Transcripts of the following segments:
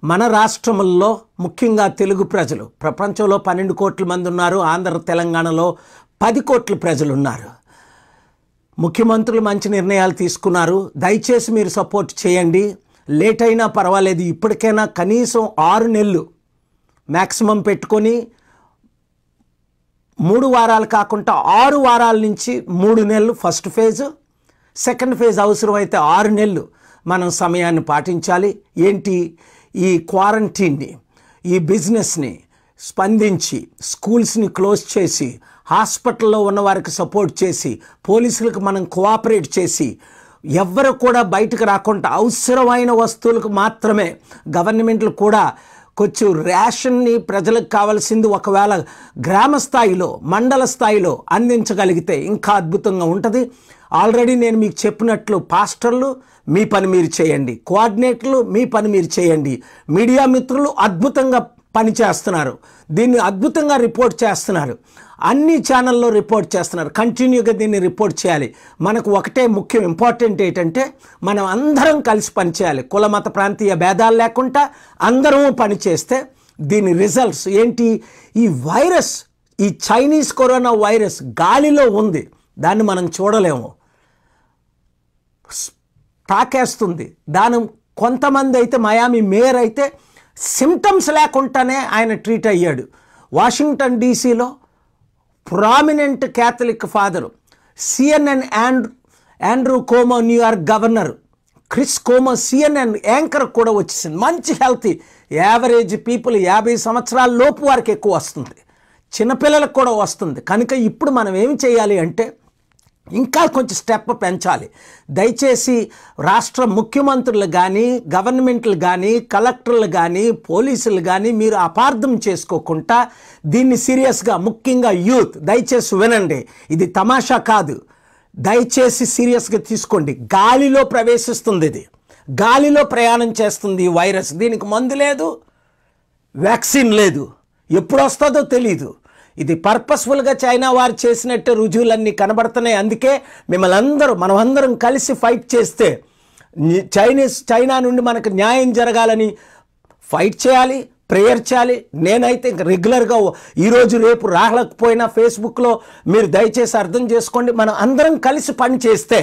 మన రాష్ట్రముల్లో ముఖ్యంగా తెలుగు ప్రజలు ప్రపంచంలో పన్నెండు కోట్ల మంది ఉన్నారు ఆంధ్ర తెలంగాణలో పది కోట్ల ప్రజలు ఉన్నారు ముఖ్యమంత్రులు మంచి నిర్ణయాలు తీసుకున్నారు దయచేసి మీరు సపోర్ట్ చేయండి లేట్ అయినా పర్వాలేదు ఇప్పటికైనా కనీసం ఆరు నెలలు మ్యాక్సిమం పెట్టుకొని మూడు వారాలు కాకుండా ఆరు వారాల నుంచి మూడు నెలలు ఫస్ట్ ఫేజ్ సెకండ్ ఫేజ్ అవసరమైతే ఆరు నెలలు మనం సమయాన్ని పాటించాలి ఏంటి ఈ క్వారంటైన్ని ఈ బిజినెస్ని స్పందించి స్కూల్స్ని క్లోజ్ చేసి హాస్పిటల్లో ఉన్న వారికి సపోర్ట్ చేసి పోలీసులకు మనం కోఆపరేట్ చేసి ఎవ్వరు కూడా బయటకు రాకుండా అవసరమైన వస్తువులకు మాత్రమే గవర్నమెంట్లు కూడా కొంచెం రేషన్ని ప్రజలకు కావాల్సింది ఒకవేళ గ్రామ స్థాయిలో మండల స్థాయిలో అందించగలిగితే ఇంకా అద్భుతంగా ఉంటుంది ఆల్రెడీ నేను మీకు చెప్పినట్లు పాస్టర్లు మీ పని మీరు చేయండి కోఆర్డినేటర్లు మీ పని మీరు చేయండి మీడియా మిత్రులు అద్భుతంగా పని చేస్తున్నారు దీన్ని అద్భుతంగా రిపోర్ట్ చేస్తున్నారు అన్ని ఛానల్లో రిపోర్ట్ చేస్తున్నారు కంటిన్యూగా దీన్ని రిపోర్ట్ చేయాలి మనకు ఒకటే ముఖ్యం ఇంపార్టెంట్ ఏంటంటే మనం అందరం కలిసి పనిచేయాలి కుల మత ప్రాంతీయ భేదాలు లేకుండా అందరము పనిచేస్తే దీని రిజల్ట్స్ ఏంటి ఈ వైరస్ ఈ చైనీస్ కరోనా వైరస్ గాలిలో ఉంది దాన్ని మనం చూడలేము తాకేస్తుంది దాని కొంతమంది అయితే మయామి మేయర్ అయితే సిమ్టమ్స్ లేకుండానే ఆయన ట్రీట్ అయ్యాడు వాషింగ్టన్ డీసీలో prominent catholic father CNN and Andrew Cuomo New York governor Chris Cuomo CNN anchor కూడా వచ్చేసింది మంచి హెల్తీ యావరేజ్ పీపుల్ యాభై సంవత్సరాల లోపు వారికి ఎక్కువ వస్తుంది చిన్నపిల్లలకు కూడా వస్తుంది కనుక ఇప్పుడు మనం ఏం చేయాలి అంటే ఇంకా కొంచెం స్టెప్ పెంచాలి దయచేసి రాష్ట్ర ముఖ్యమంత్రులు కానీ గవర్నమెంట్లు కానీ కలెక్టర్లు కానీ పోలీసులు కానీ మీరు అపార్థం చేసుకోకుండా దీన్ని సీరియస్గా ముఖ్యంగా యూత్ దయచేసి వినండి ఇది తమాషా కాదు దయచేసి సీరియస్గా తీసుకోండి గాలిలో ప్రవేశిస్తుంది ఇది గాలిలో ప్రయాణం చేస్తుంది ఈ వైరస్ దీనికి మందు లేదు వ్యాక్సిన్ లేదు ఎప్పుడు వస్తుందో తెలీదు ఇది పర్పస్ఫుల్గా చైనా వారు చేసినట్టు రుజువులన్నీ కనబడుతున్నాయి అందుకే మిమ్మల్ని అందరూ మనం అందరం కలిసి ఫైట్ చేస్తే ని- చైనీస్ చైనా నుండి మనకు న్యాయం జరగాలని ఫైట్ చేయాలి ప్రేయర్ చేయాలి నేనైతే ఇంక రెగ్యులర్గా ఈరోజు రేపు రాలేకపోయినా ఫేస్బుక్లో మీరు దయచేసి అర్థం చేసుకోండి మనం అందరం కలిసి పని చేస్తే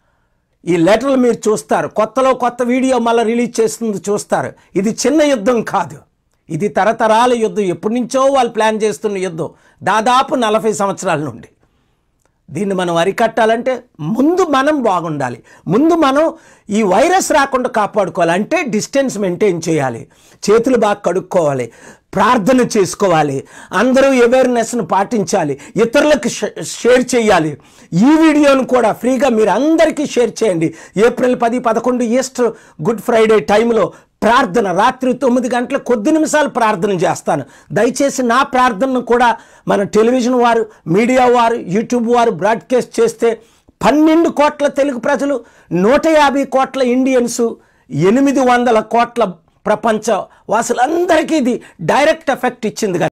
ఈ లెటర్లు మీరు చూస్తారు కొత్తలో కొత్త వీడియో మళ్ళీ రిలీజ్ చేస్తుంది చూస్తారు ఇది చిన్న యుద్ధం కాదు ఇది తరతరాల యుద్ధం ఎప్పటి నుంచో వాళ్ళు ప్లాన్ చేస్తున్న యుద్ధం దాదాపు నలభై సంవత్సరాల నుండి దీన్ని మనం అరికట్టాలంటే ముందు మనం బాగుండాలి ముందు మనం ఈ వైరస్ రాకుండా కాపాడుకోవాలి అంటే డిస్టెన్స్ మెయింటైన్ చేయాలి చేతులు బాగా కడుక్కోవాలి ప్రార్థన చేసుకోవాలి అందరూ అవేర్నెస్ను పాటించాలి ఇతరులకు షే- షేర్ చేయాలి ఈ వీడియోను కూడా ఫ్రీగా మీరు అందరికీ షేర్ చేయండి ఏప్రిల్ పది పదకొండు ఈస్టర్ గుడ్ ఫ్రైడే టైంలో ప్రార్థన రాత్రి తొమ్మిది గంటల కొద్ది నిమిషాలు ప్రార్థన చేస్తాను దయచేసి నా ప్రార్థనను కూడా మన టెలివిజన్ వారు మీడియా వారు యూట్యూబ్ వారు బ్రాడ్కాస్ట్ చేస్తే పన్నెండు కోట్ల తెలుగు ప్రజలు నూట యాభై కోట్ల ఇండియన్స్ ఎనిమిది వందల కోట్ల ప్రపంచ వాసులందరికీ ఇది డైరెక్ట్ ఎఫెక్ట్ ఇచ్చింది